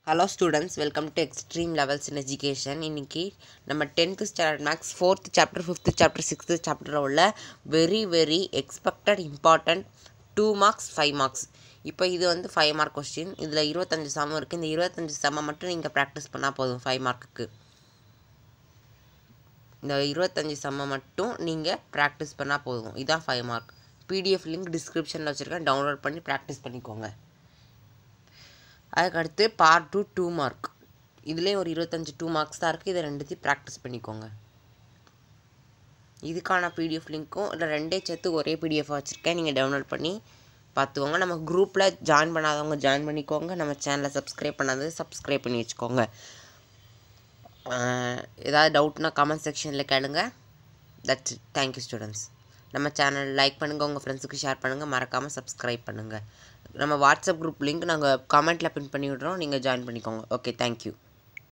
hello students welcome to extreme levels in education இன்னைக்கு நம்ம tenth standard maths fourth chapter fifth chapter sixth சாப்டரில் உள்ள very very expected important two marks five marks இப்போ இது வந்து five mark question இதில் இருபத்தஞ்சு சமம் இருக்குது இந்த இருபத்தஞ்சு சமம் மட்டும் நீங்கள் ப்ராக்டிஸ் பண்ணால் போதும் ஃபைவ் மார்க்குக்கு இந்த இருபத்தஞ்சி சம்ம மட்டும் நீங்கள் ப்ராக்டிஸ் பண்ணால் போதும் இதான் ஃபைவ் மார்க் பிடிஎஃப் லிங்க் டிஸ்கிரிப்ஷனில் வச்சுருக்கேன் டவுன்லோட் பண்ணி ப்ராக்டிஸ் பண்ணிக்கோங்க அதுக்கடுத்து பார்ட் டூ டூ மார்க் இதுலேயும் ஒரு இருபத்தஞ்சி டூ மார்க்ஸ் தான் இருக்குது இதை ரெண்டுத்தையும் ப்ராக்டிஸ் பண்ணிக்கோங்க இதுக்கான பிடிஎஃப் லிங்க்கும் இல்லை ரெண்டே சேர்த்து ஒரே பிடிஎஃப் வச்சுருக்கேன் நீங்கள் டவுன்லோட் பண்ணி பார்த்துக்கோங்க நம்ம குரூப்பில் ஜாயின் பண்ணாதவங்க ஜாயின் பண்ணிக்கோங்க நம்ம சேனலை சப்ஸ்கிரைப் பண்ணாதது சப்ஸ்கிரைப் பண்ணி வச்சுக்கோங்க ஏதாவது டவுட்னா கமெண்ட் செக்ஷனில் கேளுங்க தட்ஸ் இட் தேங்க்யூ ஸ்டூடெண்ட்ஸ் நம்ம சேனல் லைக் பண்ணுங்கள் உங்கள் ஃப்ரெண்ட்ஸுக்கு ஷேர் பண்ணுங்கள் மறக்காமல் சப்ஸ்கிரைப் பண்ணுங்கள் நம்ம வாட்ஸ்அப் குரூப் லிங்க் நாங்கள் கமெண்ட்டில் பின் பண்ணி விட்றோம் நீங்கள் ஜாயின் பண்ணிக்கோங்க ஓகே தேங்க்யூ